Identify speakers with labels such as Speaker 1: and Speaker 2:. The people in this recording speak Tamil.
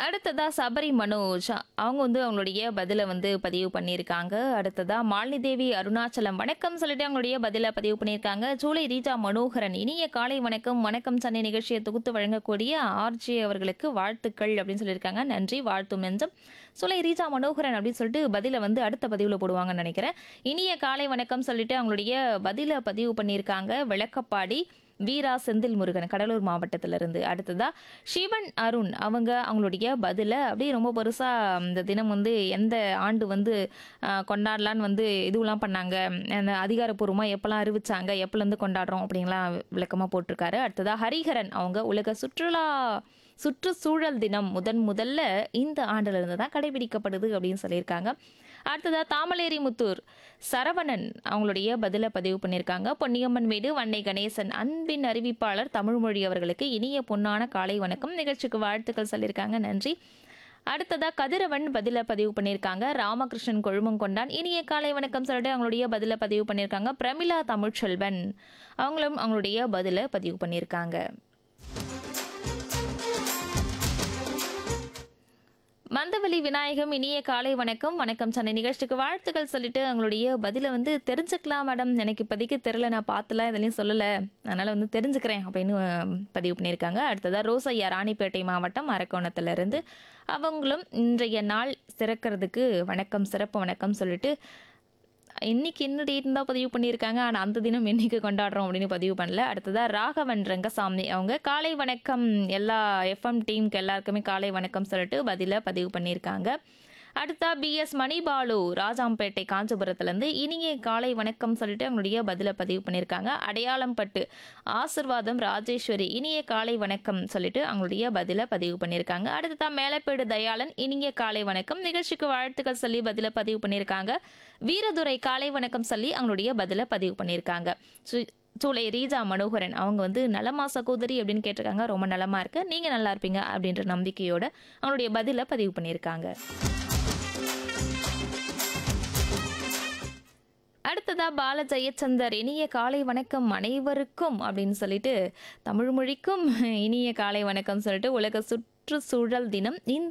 Speaker 1: அடுத்ததா சபரி மனோஜ் அவங்க வந்து அவங்களுடைய பதிலை வந்து பதிவு பண்ணியிருக்காங்க அடுத்ததா மாலினி தேவி அருணாச்சலம் வணக்கம் சொல்லிட்டு அவங்களுடைய பதிலை பதிவு பண்ணியிருக்காங்க ஜூலை ரீஜா மனோகரன் இனிய காலை வணக்கம் வணக்கம் சென்னை நிகழ்ச்சியை தொகுத்து வழங்கக்கூடிய ஆர்ஜே அவர்களுக்கு வாழ்த்துக்கள் அப்படின்னு சொல்லியிருக்காங்க நன்றி வாழ்த்தும் என்றும் சுலை ரீஜா மனோகரன் அப்படின்னு சொல்லிட்டு பதிலை வந்து அடுத்த பதிவில் போடுவாங்கன்னு நினைக்கிறேன் இனிய காலை வணக்கம் சொல்லிட்டு அவங்களுடைய பதிலை பதிவு பண்ணியிருக்காங்க விளக்கப்பாடி வீரா செந்தில் முருகன் கடலூர் மாவட்டத்திலிருந்து அடுத்ததா சிவன் அருண் அவங்க அவங்களுடைய பதிலை அப்படியே ரொம்ப பெருசாக இந்த தினம் வந்து எந்த ஆண்டு வந்து ஆஹ், கொண்டாடலான்னு வந்து இதுவெல்லாம் பண்ணாங்க அந்த அதிகாரப்பூர்வமாக எப்போல்லாம் அறிவிச்சாங்க எப்போலேருந்து கொண்டாடுறோம் அப்படின்லாம் விளக்கமாக போட்டிருக்காரு அடுத்ததா ஹரிஹரன் அவங்க உலக சுற்றுலா சுற்றுச்சூழல் தினம் முதன் முதல்ல இந்த ஆண்டிலிருந்து தான் கடைபிடிக்கப்படுது அப்படின்னு சொல்லியிருக்காங்க அடுத்ததா தாமலேரி முத்தூர் சரவணன் அவங்களுடைய பதிலை பதிவு பண்ணியிருக்காங்க பொன்னியம்மன் வீடு வன்னை கணேசன் அன்பின் அறிவிப்பாளர் தமிழ்மொழி அவர்களுக்கு இனிய பொன்னான காலை வணக்கம் நிகழ்ச்சிக்கு வாழ்த்துக்கள் சொல்லியிருக்காங்க நன்றி அடுத்ததா கதிரவன் பதில பதிவு பண்ணியிருக்காங்க ராமகிருஷ்ணன் கொழுமங்கொண்டான் இனிய காலை வணக்கம் சொல்லிட்டு அவங்களுடைய பதில பதிவு பண்ணியிருக்காங்க பிரமிளா தமிழ்ச்செல்வன் அவங்களும் அவங்களுடைய பதில பதிவு பண்ணியிருக்காங்க மந்தவெளி விநாயகம் இனிய காலை வணக்கம் வணக்கம் சென்னை நிகழ்ச்சிக்கு வாழ்த்துக்கள் சொல்லிட்டு அவங்களுடைய பதிலை வந்து தெரிஞ்சுக்கலாம் மேடம் எனக்கு இப்போதைக்கு தெரில நான் பார்த்தல இதுலையும் சொல்லலை அதனால் வந்து தெரிஞ்சுக்கிறேன் அப்படின்னு அஹ், பதிவு பண்ணியிருக்காங்க அடுத்ததாக ரோசையா ராணிப்பேட்டை மாவட்டம் அரக்கோணத்திலிருந்து அவங்களும் இன்றைய நாள் சிறக்கிறதுக்கு வணக்கம் சிறப்பு வணக்கம் சொல்லிட்டு இன்னைக்கு என்ன டேட் தான் பதிவு பண்ணியிருக்காங்க ஆனால் அந்த தினம் என்னைக்கு கொண்டாடுறோம் அப்படின்னு பதிவு பண்ணல அடுத்ததா ராகவன் ரங்கசாமி அவங்க காலை வணக்கம் எல்லா எஃப்எம் டீமுக்கு எல்லாருக்குமே காலை வணக்கம் சொல்லிட்டு பதில பதிவு பண்ணியிருக்காங்க அடுத்தா பிஎஸ் மணிபாலு ராஜாம்பேட்டை காஞ்சிபுரத்துலேருந்து இனிய காலை வணக்கம் சொல்லிட்டு அவங்களுடைய பதில பதிவு பண்ணியிருக்காங்க அடையாளம் பட்டு ஆசிர்வாதம் ராஜேஸ்வரி இனிய காலை வணக்கம் சொல்லிட்டு அவங்களுடைய பதில பதிவு பண்ணியிருக்காங்க அடுத்ததா மேலப்பேடு தயாளன் இனிய காலை வணக்கம் நிகழ்ச்சிக்கு வாழ்த்துக்கள் சொல்லி பதில பதிவு பண்ணியிருக்காங்க வீரதுரை காலை வணக்கம் சொல்லி அவங்களுடைய பதில பதிவு பண்ணியிருக்காங்க சு- சூளை ரீஜா மனோகரன் அவங்க வந்து நலமா சகோதரி அப்படின்னு கேட்டிருக்காங்க ரொம்ப நலமா இருக்கு நீங்க நல்லா இருப்பீங்க அப்படின்ற நம்பிக்கையோட அவங்களுடைய பதில பதிவு பண்ணியிருக்காங்க அடுத்ததா பால ஜெயச்சந்தர் இனிய காலை வணக்கம் அனைவருக்கும் அப்படின்னு சொல்லிட்டு தமிழ் மொழிக்கும் இனிய காலை வணக்கம் சொல்லிட்டு உலக சுற்றுச்சூழல் தினம் இந்த